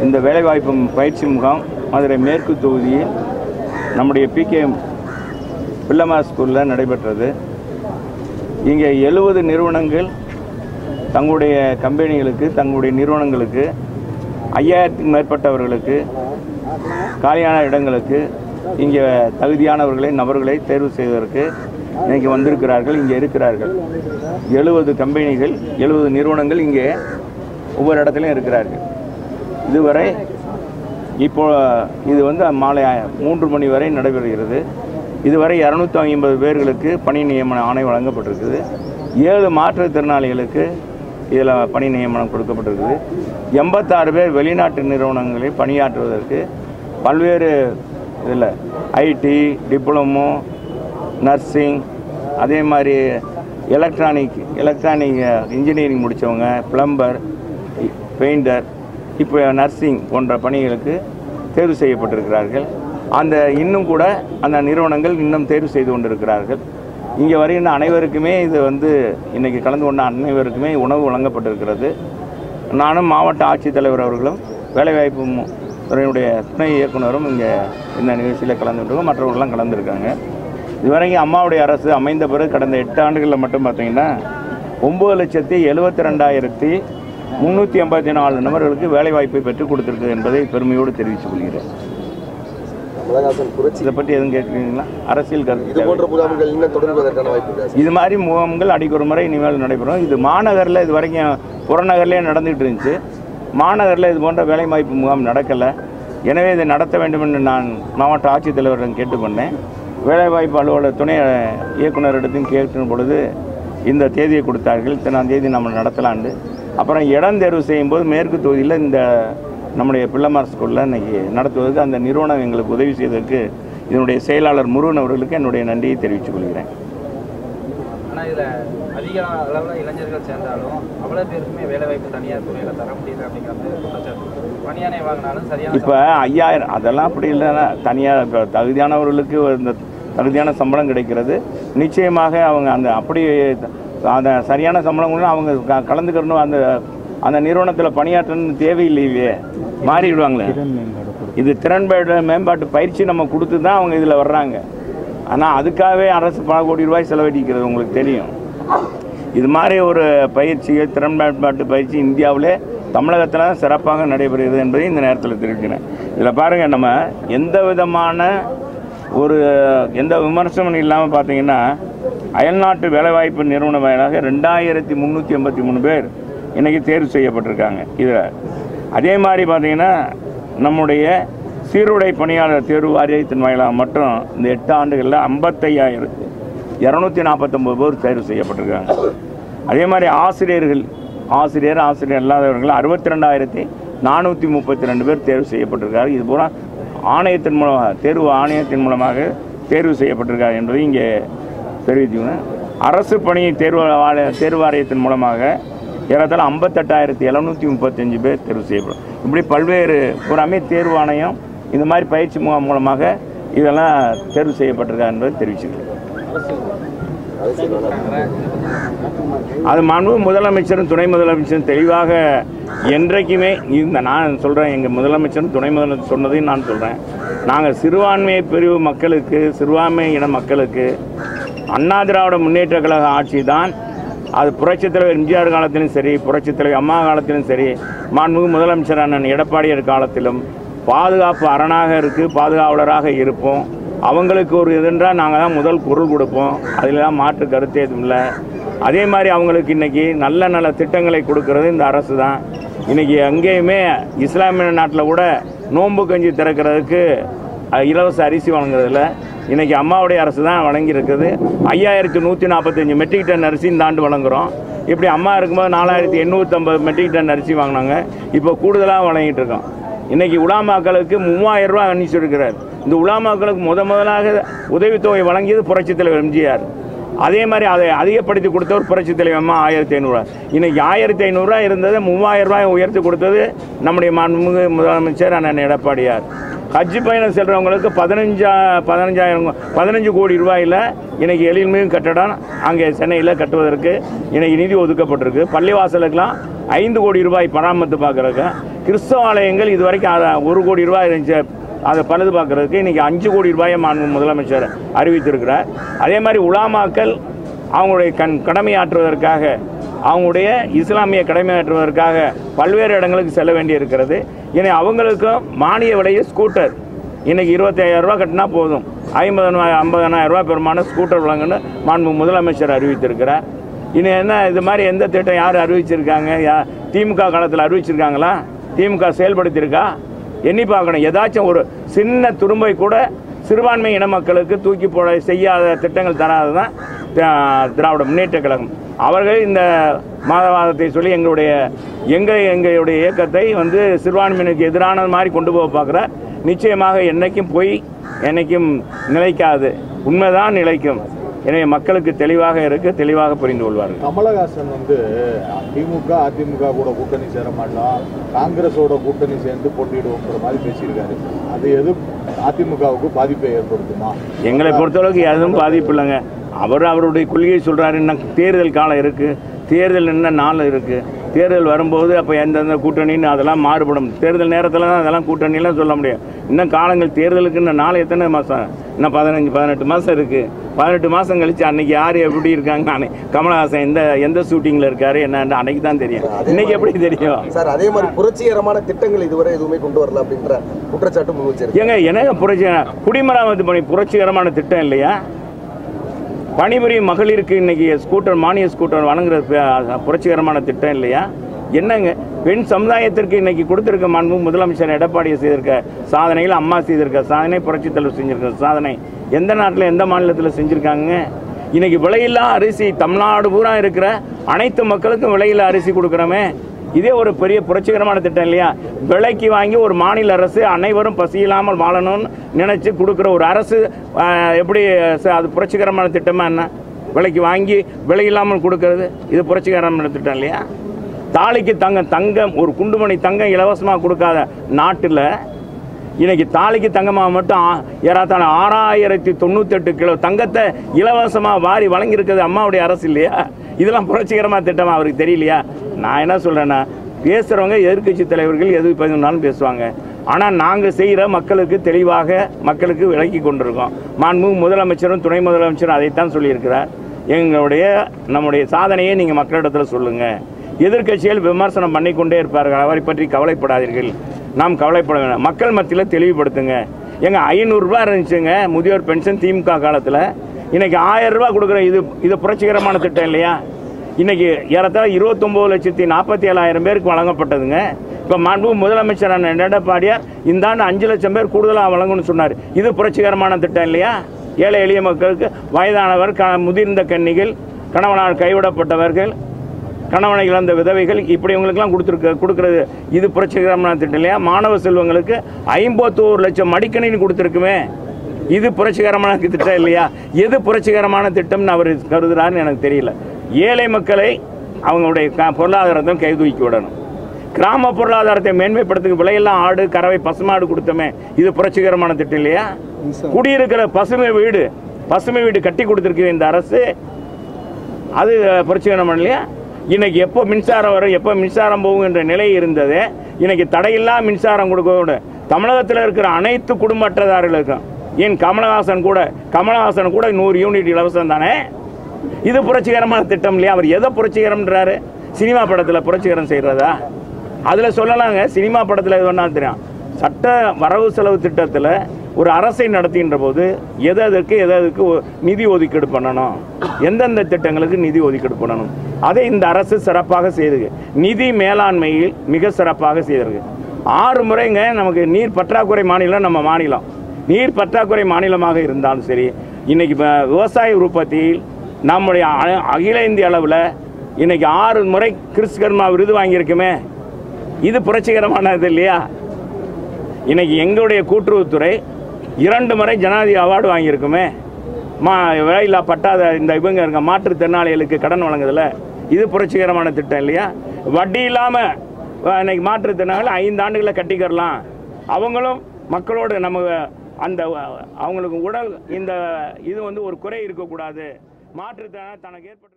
இந்த வேலைவாய்ப்பு பயிற்சி முகாம் மதுரை மேற்கு தொகுதியில் நம்முடைய பிகே பிள்ளமா ஸ்கூலில் நடைபெற்றது இங்கே எழுபது நிறுவனங்கள் தங்களுடைய கம்பெனிகளுக்கு தங்களுடைய நிறுவனங்களுக்கு ஐயாயிரத்துக்கும் மேற்பட்டவர்களுக்கு காலியான இடங்களுக்கு இங்கே தகுதியானவர்களை நபர்களை தேர்வு செய்வதற்கு இன்னைக்கு வந்திருக்கிறார்கள் இங்கே இருக்கிறார்கள் எழுபது கம்பெனிகள் எழுபது நிறுவனங்கள் இங்கே ஒவ்வொரு இடத்துலையும் இருக்கிறார்கள் இதுவரை இப்போ இது வந்து மாலை மூன்று மணி வரை நடைபெறுகிறது இதுவரை இரநூத்தி ஐம்பது பேர்களுக்கு பணி நியமன ஆணை வழங்கப்பட்டிருக்குது ஏழு மாற்றுத்திறனாளிகளுக்கு இதில் பணி நியமனம் கொடுக்கப்பட்டிருக்குது எண்பத்தாறு பேர் வெளிநாட்டு நிறுவனங்களில் பணியாற்றுவதற்கு பல்வேறு இதில் ஐடி டிப்ளமோ நர்சிங் அதே மாதிரி எலக்ட்ரானிக் எலக்ட்ரானிக் இன்ஜினியரிங் முடித்தவங்க பிளம்பர் பெயிண்டர் இப்போ நர்சிங் போன்ற பணிகளுக்கு தேர்வு செய்யப்பட்டிருக்கிறார்கள் அந்த இன்னும் கூட அந்த நிறுவனங்கள் இன்னும் தேர்வு செய்து கொண்டிருக்கிறார்கள் இங்கே வருகின்ற அனைவருக்குமே இது வந்து இன்றைக்கி கலந்து கொண்ட அனைவருக்குமே உணவு வழங்கப்பட்டிருக்கிறது நானும் மாவட்ட ஆட்சித்தலைவர் அவர்களும் வேலைவாய்ப்பு மு- துறையினுடைய துணை இயக்குனரும் இங்கே இந்த நிகழ்ச்சியில் கலந்துருக்கோம் மற்றவர்கள்லாம் கலந்துருக்காங்க இதுவரைக்கும் அம்மாவுடைய அரசு அமைந்த பிறகு கடந்த எட்டு ஆண்டுகளில் மட்டும் பார்த்தீங்கன்னா ஒம்பது லட்சத்தி எழுபத்தி ரெண்டாயிரத்தி முந்நூற்றி எண்பத்தி நாலு நபர்களுக்கு வேலைவாய்ப்பை பெற்றுக் கொடுத்திருக்கு என்பதை பெருமையோடு தெரிவித்துக் கொள்கிறேன் கமலஹாசன் புரட்சி இதை பற்றி எதுவும் கேட்குறீங்களா அரசியல் இது கருத்து போன்ற முகாம்கள் இன்னும் தொடர்வதற்கான வாய்ப்பு இருக்கா இது மாதிரி முகாம்கள் அடிக்கு ஒரு முறை இனிமேல் நடைபெறும் இது மாநகரில் இது வரைக்கும் புறநகர்லேயே நடந்துகிட்டு இருந்துச்சு மாநகரில் இது போன்ற வேலைவாய்ப்பு முகாம் நடக்கலை எனவே இதை நடத்த வேண்டும் என்று நான் மாவட்ட ஆட்சித்தலைவரிடம் கேட்டுக்கொண்டேன் வேலைவாய்ப்பு அலுவலர் துணை இயக்குனரிடத்தையும் கேட்கும் பொழுது இந்த தேதியை கொடுத்தார்கள் இத்தனாம் தேதி நம்ம நடத்தலாண்டு அப்புறம் இடம் தேர்வு செய்யும்போது மேற்கு தொகுதியில் இந்த நம்முடைய பிள்ளைமார் ஸ்கூலில் இன்னைக்கு நடத்துவதற்கு அந்த நிறுவனம் எங்களுக்கு உதவி செய்ததற்கு இதனுடைய செயலாளர் முருகன் அவர்களுக்கு என்னுடைய நன்றியை தெரிவித்துக் கொள்கிறேன் ஆனால் இதில் அதிக அளவில் இளைஞர்கள் சேர்ந்தாலும் அவ்வளோ பேருக்குமே வேலைவாய்ப்பு தனியார் துறையில் தர முடியல அப்படிங்கிற மாதிரி குற்றச்சாட்டு பணியானை வாங்கினாலும் சரியான இப்போ ஐயாயிரம் அதெல்லாம் அப்படி இல்லைன்னா தனியார் இப்போ தகுதியானவர்களுக்கு இந்த தகுதியான சம்பளம் கிடைக்கிறது நிச்சயமாக அவங்க அந்த அப்படி அந்த சரியான சம்பளம் கூட அவங்க க- கலந்துக்கிறணும் அந்த அந்த நிறுவனத்தில் பணியாற்றணும்னு தேவையில்லையே மாறிடுவாங்களே இது திறன் மேம்பாடு- மேம்பாட்டு பயிற்சி நம்ம கொடுத்து தான் அவங்க இதில் வர்றாங்க ஆனால் அதுக்காகவே அரசு பல கோடி ரூபாய் செலவழிக்கிறது உங்களுக்கு தெரியும் இது மாதிரி ஒரு பயிற்சிகள் திறன் மேம்பாட்டு பயிற்சி இந்தியாவிலே தமிழகத்தில் தான் சிறப்பாக நடைபெறுகிறது என்பதை இந்த நேரத்தில் தெரிவிக்கிறேன் இதில் பாருங்கள் நம்ம எந்த விதமான ஒரு எந்த விமர்சனம் இல்லாமல் பார்த்தீங்கன்னா அயல்நாட்டு வேலைவாய்ப்பு நிறுவன வாயிலாக ரெண்டாயிரத்தி முந்நூற்றி எண்பத்தி மூணு பேர் இன்றைக்கி தேர்வு செய்யப்பட்டிருக்காங்க இதில் அதே மாதிரி பார்த்தீங்கன்னா நம்முடைய சீருடை பணியாளர் தேர்வு வாரியத்தின் வாயிலாக மட்டும் இந்த எட்டு ஆண்டுகளில் ஐம்பத்தையாயிரத்து இரநூத்தி நாற்பத்தொம்பது பேர் தேர்வு செய்யப்பட்டிருக்காங்க அதே மாதிரி ஆசிரியர்கள் ஆசிரியர் ஆசிரியர் இல்லாதவர்கள் அறுபத்தி ரெண்டாயிரத்தி நானூற்றி முப்பத்தி ரெண்டு பேர் தேர்வு செய்யப்பட்டிருக்காரு இது பூரா ஆணையத்தின் மூலமாக தேர்வு ஆணையத்தின் மூலமாக தேர்வு செய்யப்பட்டிருக்கார் என்பதை இங்கே தெரிவித்துக்கணும் அரசு பணி தேர்வு வாரிய- தேர்வு வாரியத்தின் மூலமாக ஏறத்தாழ ஐம்பத்தெட்டாயிரத்தி எழுநூற்றி முப்பத்தஞ்சு பேர் தேர்வு செய்யப்படும் இப்படி பல்வேறு பூராமே தேர்வு ஆணையம் இந்த மாதிரி பயிற்சி முகாம் மூலமாக இதெல்லாம் தேர்வு செய்யப்பட்டிருக்கா என்பதை தெரிவிச்சுக்கிறேன் அது மாண்பு முதலமைச்சரும் துணை முதலமைச்சரும் தெளிவாக என்றைக்குமே இந்த நான் சொல்கிறேன் எங்கள் முதலமைச்சரும் துணை முதலமைச்சர் சொன்னதையும் நான் சொல்கிறேன் நாங்கள் சிறுபான்மை பிரிவு மக்களுக்கு சிறுபான்மை இன மக்களுக்கு அண்ணா திராவிட முன்னேற்ற கழக ஆட்சி தான் அது புரட்சித் தலைவர் எம்ஜிஆர் காலத்திலும் சரி புரட்சித் தலைவர் அம்மா காலத்திலும் சரி மாண்புமிகு முதலமைச்சர் அண்ணன் எடப்பாடியார் காலத்திலும் பாதுகாப்பு அரணாக இருக்குது பாதுகாவலராக இருப்போம் அவங்களுக்கு ஒரு இதுன்றால் நாங்கள் தான் முதல் குரல் கொடுப்போம் அதிலலாம் மாற்று கருத்து எதுவும் இல்லை அதே மாதிரி அவங்களுக்கு இன்றைக்கி நல்ல நல்ல திட்டங்களை கொடுக்கறது இந்த அரசு தான் இன்றைக்கி எங்கேயுமே இஸ்லாமிய நாட்டில் கூட நோன்பு கஞ்சி திறக்கிறதுக்கு அஹ், இலவச அரிசி வழங்குறதில்ல இன்றைக்கி அம்மாவுடைய அரசு தான் வழங்கியிருக்குது ஐயாயிரத்தி நூற்றி நாற்பத்தஞ்சு மெட்ரிக் டன் அரிசி இந்த ஆண்டு வழங்குகிறோம் இப்படி அம்மா இருக்கும்போது நாலாயிரத்தி எண்ணூற்றம்பது மெட்ரிக் டன் அரிசி வாங்கினாங்க இப்போ கூடுதலாக வழங்கிட்டு இருக்கோம் இன்னைக்கு உலாமாக்களுக்கு மூவாயிரம் ரூபாய் அனுப்பிச்சிருக்கிறார் இந்த உலாமாக்களுக்கு முத முதலாக உதவித்தொகை வழங்கியது புரட்சித் தலைவர் எம்ஜிஆர் அதே மாதிரி அதை அதிகப்படுத்தி கொடுத்தவர் புரட்சித் தலைவர் அம்மா ஆயிரத்தி ஐநூறுரூவா இன்னைக்கு ஆயிரத்தி ஐநூறுரூவா இருந்தது மூவாயிரம் ரூபாய் உயர்த்தி கொடுத்தது நம்முடைய மாண்புமிகு முதலமைச்சர் அண்ணன் எடப்பாடியார் ஹஜ் பயணம் செல்றவங்களுக்கு பதினஞ்சா பதினஞ்சாயிரம் பதினஞ்சு கோடி ரூபாயில் இன்னைக்கு எழில்மிகு கட்டடம் அங்கே சென்னையில் கட்டுவதற்கு இன்னைக்கு நிதி ஒதுக்கப்பட்டிருக்கு பள்ளிவாசலுக்கெல்லாம் ஐந்து கோடி ரூபாய் பராமரித்து பார்க்குறதுக்கு கிறிஸ்தவ ஆலயங்கள் இதுவரைக்கும் அத- ஒரு கோடி ரூபாய் இருந்துச்சு அதை பழுது பார்க்கறதுக்கு இன்னைக்கு அஞ்சு கோடி ரூபாயை மாண்பு முதலமைச்சர் அறிவித்திருக்கிறார் அதே மாதிரி உலாமாக்கள் அவங்களுடைய கண் கடமையாற்றுவதற்காக அவங்களுடைய இஸ்லாமிய கடமையாற்றுவதற்காக பல்வேறு இடங்களுக்கு செல்ல வேண்டியிருக்கிறது இனி அவங்களுக்கும் மானிய விலையில் ஸ்கூட்டர் இன்னைக்கு இருபத்தையாயிரம் ரூபாய் கட்டினா போதும் ஐம்பது ஐம்பதனாயிரம் ரூபாய் பெருமான ஸ்கூட்டர் வழங்குன்னு மாண்பு முதலமைச்சர் அறிவித்திருக்கிறார் இனி என்ன இது மாதிரி எந்த திட்டம் யார் அறிவிச்சிருக்காங்க யா திமுக காலத்தில் அறிவிச்சிருக்காங்களா திமுக செயல்படுத்தியிருக்கா எண்ணி பார்க்கணும் ஏதாச்சும் ஒரு சின்ன துரும்பை கூட சிறுபான்மை இன மக்களுக்கு தூக்கி போட செய்யாத திட்டங்கள் தராது தான் திராவிட முன்னேற்ற கழகம் அவர்கள் இந்த மாதவாதத்தை சொல்லி எங்களுடைய எங்கள் எங்களுடைய இயக்கத்தை வந்து சிறுபான்மையினருக்கு எதிரானது மாதிரி கொண்டு போக பார்க்குற நிச்சயமாக என்னைக்கும் பொய் என்னைக்கும் நிலைக்காது உண்மைதான் நிலைக்கும் எனவே மக்களுக்கு தெளிவாக இருக்கு தெளிவாக புரிந்து கொள்வார்கள் கமலஹாசன் வந்து திமுக அதிமுக கூட கூட்டணி சேர மாட்டோம் காங்கிரஸோட கூட்டணி சேர்ந்து போட்டியிடுவோங்கிற மாதிரி பேசியிருக்காரு அது எது அதிமுகவுக்கு பாதிப்பை ஏற்படுத்துமா எங்களை பொறுத்தளவுக்கு எதுவும் பாதிப்பு இல்லைங்க அவர் அவருடைய கொள்கையை சொல்கிறாரு இன்னும் தேர்தல் காலம் இருக்குது தேர்தல் இன்னும் நாள் இருக்குது தேர்தல் வரும்போது அப்போ எந்தெந்த கூட்டணின்னு அதெல்லாம் மாறுபடும் தேர்தல் நேரத்தில் தான் அதெல்லாம் கூட்டணிலாம் சொல்ல முடியும் இன்னும் காலங்கள் தேர்தலுக்கு இன்னும் நாள் எத்தனை மாதம் இன்னும் பதினஞ்சு பதினெட்டு மாதம் இருக்குது பதினெட்டு மாதம் கழிச்சு அன்னைக்கு யார் எப்படி இருக்காங்க அன்னை கமலஹாசன் எந்த எந்த ஷூட்டிங்கில் இருக்காரு என்னன்னு அன்னைக்கு தான் தெரியும் இன்னைக்கு எப்படி தெரியும் சார் அதே மாதிரி புரட்சிகரமான திட்டங்கள் இதுவரை எதுவுமே கொண்டு வரல அப்படின்ற குற்றச்சாட்டு முன் வச்சிருக்கு ஏங்க என்னங்க புரட்சி குடிமராமத்து பணி புரட்சிகரமான திட்டம் இல்லையா பணிபுரியும் மகளிருக்கு இன்னைக்கு ஸ்கூட்டர் மானிய ஸ்கூட்டர் வழங்குற ப- புரட்சிகரமான திட்டம் இல்லையா என்னங்க பெண் சமுதாயத்திற்கு இன்னைக்கு கொடுத்திருக்க மாண்பு முதலமைச்சர் எடப்பாடி செய்திருக்க சாதனைகள் அம்மா செய்திருக்க சாதனை புரட்சி தலைவர் செஞ்சிருக்க சாதனை எந்த நாட்டில் எந்த மாநிலத்தில் செஞ்சுருக்காங்க இன்னைக்கு விலையில்லா அரிசி தமிழ்நாடு பூரா இருக்கிற அனைத்து மக்களுக்கும் விலையில்லா அரிசி கொடுக்குறோமே இதே ஒரு பெரிய புரட்சிகரமான திட்டம் இல்லையா விலைக்கு வாங்கி ஒரு மாநில அரசு அனைவரும் பசியில்லாமல் வாழணும்னு நினைச்சு கொடுக்குற ஒரு அரசு ஆஹ், எப்படி ச- அது புரட்சிகரமான திட்டமா என்ன விலைக்கு வாங்கி விலை இல்லாமல் கொடுக்கறது இது புரட்சிகரமான திட்டம் இல்லையா தாலிக்கு தங்கம் தங்கம் ஒரு குண்டுமணி தங்கம் இலவசமாக கொடுக்காத நாட்டில் இன்னைக்கு தாலிக்கு தங்கமாக மட்டும் ஆ- ஏறத்தாழ ஆறாயிரத்தி தொண்ணூத்தெட்டு கிலோ தங்கத்தை இலவசமாக வாரி வழங்கியிருக்கிறது அம்மாவுடைய அரசு இல்லையா இதெல்லாம் புரட்சிகரமாக திட்டமா அவருக்கு தெரியலையா நான் என்ன சொல்கிறேன்னா பேசுகிறவங்க எதிர்க்கட்சி தலைவர்கள் எது பதினாலும் பேசுவாங்க ஆனால் நாங்கள் செய்கிற மக்களுக்கு தெளிவாக மக்களுக்கு விளக்கி கொண்டிருக்கோம் மாண்பு முதலமைச்சரும் துணை முதலமைச்சரும் அதைத்தான் சொல்லியிருக்கிறார் எங்களுடைய நம்முடைய சாதனையை நீங்கள் மக்களிடத்தில் சொல்லுங்கள் எதிர்க்கட்சிகள் விமர்சனம் பண்ணிக்கொண்டே இருப்பார்கள் அவரை பற்றி கவலைப்படாதீர்கள் நாம் கவலைப்பட வேண்டாம் மக்கள் மத்தியில் தெளிவுபடுத்துங்க எங்க ஐநூறுரூவா இருந்துச்சுங்க முதியோர் பென்ஷன் திமுக காலத்தில் இன்னைக்கு ஆயிரம் ரூபாய் கொடுக்குற இது இது புரட்சிகரமான திட்டம் இல்லையா இன்னைக்கு ஏறத்தாழ இருபத்தொம்போது லட்சத்தி நாற்பத்தி ஏழாயிரம் பேருக்கு வழங்கப்பட்டதுங்க இப்போ மாண்பு முதலமைச்சரான எடப்பாடியார் இந்த ஆண்டு அஞ்சு லட்சம் பேர் கூடுதலாக வழங்கணும்னு சொன்னார் இது புரட்சிகரமான திட்டம் இல்லையா ஏழை எளிய மக்களுக்கு வயதானவர் க முதிர்ந்த கன்னிகள் கணவனால் கைவிடப்பட்டவர்கள் கணவனை இழந்த விதவைகள் இப்படி இவங்களுக்கெல்லாம் கொடுத்துருக்க கொடுக்குறது இது புரட்சிகரமான திட்டம் இல்லையா மாணவ செல்வங்களுக்கு ஐம்பத்தோரு லட்சம் மடிக்கணினி கொடுத்துருக்குமே இது புரட்சிகரமான திட்டம் இல்லையா எது புரட்சிகரமான திட்டம்னு அவர் கருதுறாருன்னு எனக்கு தெரியல ஏழை மக்களை அவங்களுடைய க- பொருளாதாரத்தை கைதூக்கி விடணும் கிராம பொருளாதாரத்தை மேன்மைப்படுத்துக்கு விலையெல்லாம் ஆடு கறவை பசுமாடு கொடுத்தோமே இது புரட்சிகரமான திட்டம் இல்லையா குடியிருக்கிற பசுமை வீடு பசுமை வீடு கட்டி கொடுத்துருக்கு இந்த அரசு அது புரட்சிகரம் இல்லையா இன்னைக்கு எப்போ மின்சாரம் வரும் எப்போ மின்சாரம் போகும் என்ற நிலை இருந்தது இன்னைக்கு தடையில்லா மின்சாரம் கொடுக்கக்கூட தமிழகத்தில் இருக்கிற அனைத்து குடும்ப அட்டைதாரர்களுக்கும் ஏன் கமலஹாசன் கூட கமலஹாசன் கூட நூறு யூனிட் இலவசம் தானே இது புரட்சிகரமான திட்டம் இல்லையா அவர் எதை புரட்சிகரம்ன்றாரு சினிமா படத்தில் புரட்சிகரம் செய்கிறதா அதில் சொல்லலாங்க சினிமா படத்தில் எது வேணாலும் தெரியும் சட்ட வரவு செலவு திட்டத்தில் ஒரு அரசை நடத்துகின்ற போது எது எதற்கு எது எதுக்கு ஒ- நிதி ஒதுக்கீடு பண்ணணும் எந்தெந்த திட்டங்களுக்கு நிதி ஒதுக்கீடு பண்ணணும் அதை இந்த அரசு சிறப்பாக செய்திருக்கு நிதி மேலாண்மையில் மிக சிறப்பாக செய்திருக்கு ஆறு முறைங்க நமக்கு நீர் பற்றாக்குறை மாநிலம் நம்ம மாநிலம் நீர் பற்றாக்குறை மாநிலமாக இருந்தாலும் சரி இன்னைக்கு இப்ப விவசாய உற்பத்தியில் நம்முடைய அ- அகில இந்திய அளவில் இன்னைக்கு ஆறு முறை கிறிஸ்கர்மா விருது வாங்கியிருக்குமே இது புரட்சிகரமானது இல்லையா இன்னைக்கு எங்களுடைய கூட்டுறவுத்துறை இரண்டு முறை ஜனாதிபதி அவார்டு வாங்கியிருக்குமே மா வேலையில்லா பட்டாத இந்த இவங்க இருக்க மாற்றுத்திறனாளிகளுக்கு கடன் வழங்குதுல இது புரட்சிகரமான திட்டம் இல்லையா வட்டி இல்லாமல் இன்னைக்கு மாற்றுத்திறனாளி ஐந்து ஆண்டுகளை கட்டிக்கிறலாம் அவங்களும் மக்களோடு நம்ம அந்த அவங்களுக்கு உடல் இந்த இது வந்து ஒரு குறை இருக்கக்கூடாது மாற்றுத்திறனாளி தனக்கு ஏற்பட்ட